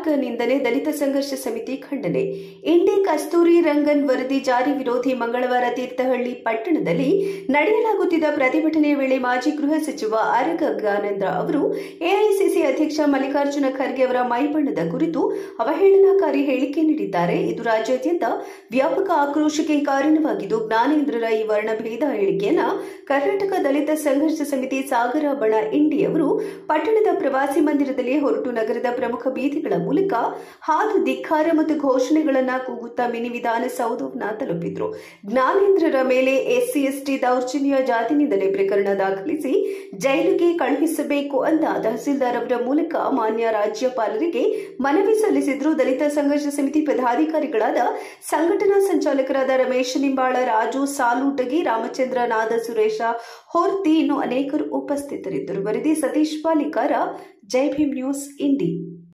ಆರಗ ನಿಂದನೆ ದಲಿತ ಸಂಘರ್ಷ ಸಮಿತಿ ಖಂಡನೆ ಇಂಡಿ ಕಸ್ತೂರಿ ರಂಗನ್ ವರದಿ ಜಾರಿ ವಿರೋಧಿ ಮಂಗಳವಾರ ತೀರ್ಥಹಳ್ಳಿ ಪಟ್ಟಣದಲ್ಲಿ ನಡೆಯಲಾಗುತ್ತಿದ್ದ ಪ್ರತಿಭಟನೆಯ ವೇಳೆ ಮಾಜಿ ಗೃಹ ಸಚಿವ ಆರಗ ಜ್ಞಾನೇಂದ್ರ ಅವರು ಎಐಸಿಸಿ ಅಧ್ಯಕ್ಷ ಮಲ್ಲಿಕಾರ್ಜುನ ಖರ್ಗೆ ಅವರ ಮೈಬಣ್ಣದ ಕುರಿತು ಅವಹೇಳನಕಾರಿ ಹೇಳಿಕೆ ನೀಡಿದ್ದಾರೆ ಇದು ರಾಜ್ಯಾದ್ಯಂತ ವ್ಯಾಪಕ ಆಕ್ರೋಶಕ್ಕೆ ಕಾರಣವಾಗಿದ್ದು ಜ್ಞಾನೇಂದ್ರರ ಈ ವರ್ಣಭೇದ ಹೇಳಿಕೆಯನ್ನ ಕರ್ನಾಟಕ ದಲಿತ ಸಂಘರ್ಷ ಸಮಿತಿ ಸಾಗರ ಬಣ ಇಂಡಿ ಅವರು ಪಟ್ಟಣದ ಪ್ರವಾಸಿ ಮಂದಿರದಲ್ಲಿ ಹೊರಟು ನಗರದ ಪ್ರಮುಖ ಬೀದಿಗಳ ಮೂಲಕ ಹಾದು ಧಿಕ್ಕಾರ ಮತ್ತು ಘೋಷಣೆಗಳನ್ನ ಕೂಗುತ್ತಾ ಮಿನಿ ವಿಧಾನಸೌಧವನ್ನ ತಲುಪಿದ್ರು ಜ್ಞಾನೇಂದ್ರರ ಮೇಲೆ ಎಸ್ಸಿ ಎಸ್ಟಿ ದೌರ್ಜನ್ಯ ಜಾತಿ ನಿಂದನೆ ಪ್ರಕರಣ ದಾಖಲಿಸಿ ಜೈಲಿಗೆ ಕಳುಹಿಸಬೇಕು ಅಂತ ತಹಸೀಲ್ದಾರ್ ಅವರ ಮೂಲಕ ಮಾನ್ಯ ರಾಜ್ಯಪಾಲರಿಗೆ ಮನವಿ ಸಲ್ಲಿಸಿದ್ರು ದಲಿತ ಸಂಘರ್ಷ ಸಮಿತಿ ಪದಾಧಿಕಾರಿಗಳಾದ ಸಂಘಟನಾ ಸಂಚಾಲಕರಾದ ರಮೇಶ್ ನಿಂಬಾಳ ರಾಜು ಸಾಲೂಟಗಿ ರಾಮಚಂದ್ರ ನಾದ ಸುರೇಶ ಹೊರ್ತಿ ಇನ್ನು ಅನೇಕರು ಉಪಸ್ಥಿತರಿದ್ದರು ವರದಿ ಸತೀಶ್ ಪಾಲಿಕಾರ ಜೈ ಭೀಮ್ ನ್ಯೂಸ್ ಇಂಡಿ